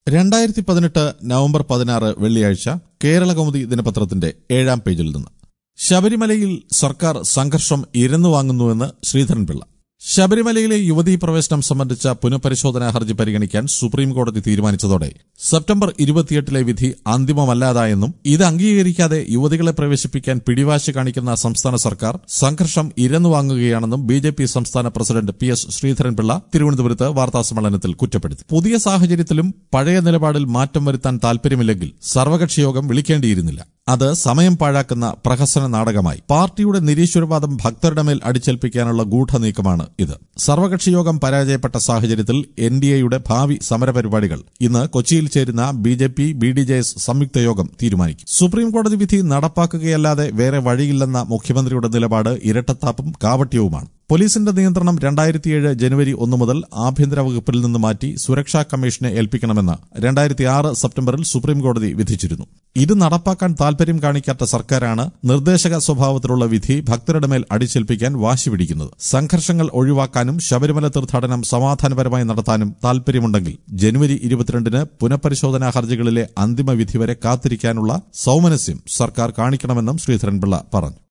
രണ്ടായിരത്തി പതിനെട്ട് നവംബർ പതിനാറ് വെള്ളിയാഴ്ച കേരളകൗമുദി ദിനപത്രത്തിന്റെ ഏഴാം പേജിൽ നിന്ന് ശബരിമലയിൽ സർക്കാർ സംഘർഷം ഇരന്നു വാങ്ങുന്നുവെന്ന് ശ്രീധരൻപിള്ള ശബരിമലയിലെ യുവതീ പ്രവേശനം സംബന്ധിച്ച പുനഃപരിശോധനാ ഹർജി പരിഗണിക്കാൻ സുപ്രീം കോടതി തീരുമാനിച്ചതോടെ സെപ്റ്റംബർ ഇരുപത്തിയെട്ടിലെ വിധി അന്തിമമല്ലാതായെന്നും ഇത് അംഗീകരിക്കാതെ യുവതികളെ പ്രവേശിപ്പിക്കാൻ പിടിവാശി കാണിക്കുന്ന സംസ്ഥാന സർക്കാർ സംഘർഷം ഇരന്നു വാങ്ങുകയാണെന്നും ബി ജെ പി സംസ്ഥാന പ്രസിഡന്റ് പി എസ് ശ്രീധരൻപിള്ള തിരുവനന്തപുരത്ത് വാർത്താസമ്മേളനത്തിൽ കുറ്റപ്പെടുത്തി പുതിയ സാഹചര്യത്തിലും പഴയ നിലപാടിൽ മാറ്റം വരുത്താൻ താൽപര്യമില്ലെങ്കിൽ സർവകക്ഷി യോഗം വിളിക്കേണ്ടിയിരുന്നില്ല അത് സമയം പാഴാക്കുന്ന പ്രഹസന നാടകമായി പാർട്ടിയുടെ നിരീശ്വരവാദം ഭക്തരുടെ മേൽ അടിച്ചേൽപ്പിക്കാനുള്ള ഗൂഢനീക്കമാണ് ഇത് സർവകക്ഷി യോഗം പരാജയപ്പെട്ട സാഹചര്യത്തിൽ എൻ ഡി എയുടെ ഭാവി സമരപരിപാടികൾ ഇന്ന് കൊച്ചിയിൽ ചേരുന്ന B J P B D J S സംയുക്ത യോഗം തീരുമാനിക്കും സുപ്രീം കോടതി വിധി നടപ്പാക്കുകയല്ലാതെ വേറെ വഴിയില്ലെന്ന മുഖ്യമന്ത്രിയുടെ നിലപാട് ഇരട്ടത്താപ്പും കാവട്യവുമാണ് പോലീസിന്റെ നിയന്ത്രണം രണ്ടായിരത്തിയേഴ് ജനുവരി ഒന്ന് മുതൽ ആഭ്യന്തര വകുപ്പിൽ നിന്ന് മാറ്റി സുരക്ഷാ കമ്മീഷനെ ഏൽപ്പിക്കണമെന്ന് രണ്ടായിരത്തി ആറ് സെപ്റ്റംബറിൽ സുപ്രീംകോടതി വിധിച്ചിരുന്നു ഇത് നടപ്പാക്കാൻ താൽപര്യം കാണിക്കാത്ത സർക്കാരാണ് നിർദ്ദേശക സ്വഭാവത്തിലുള്ള വിധി ഭക്തരുടെ മേൽ അടിച്ചേൽപ്പിക്കാൻ വാശി പിടിക്കുന്നത് സംഘർഷങ്ങൾ ഒഴിവാക്കാനും ശബരിമല തീർത്ഥാടനം സമാധാനപരമായി നടത്താനും താൽപര്യമുണ്ടെങ്കിൽ ജനുവരി ഇരുപത്തിരണ്ടിന് പുനഃപരിശോധനാ ഹർജികളിലെ അന്തിമ വിധി വരെ കാത്തിരിക്കാനുള്ള സൌമനസ്യം സർക്കാർ കാണിക്കണമെന്നും ശ്രീധരൻപിള്ള പറഞ്ഞു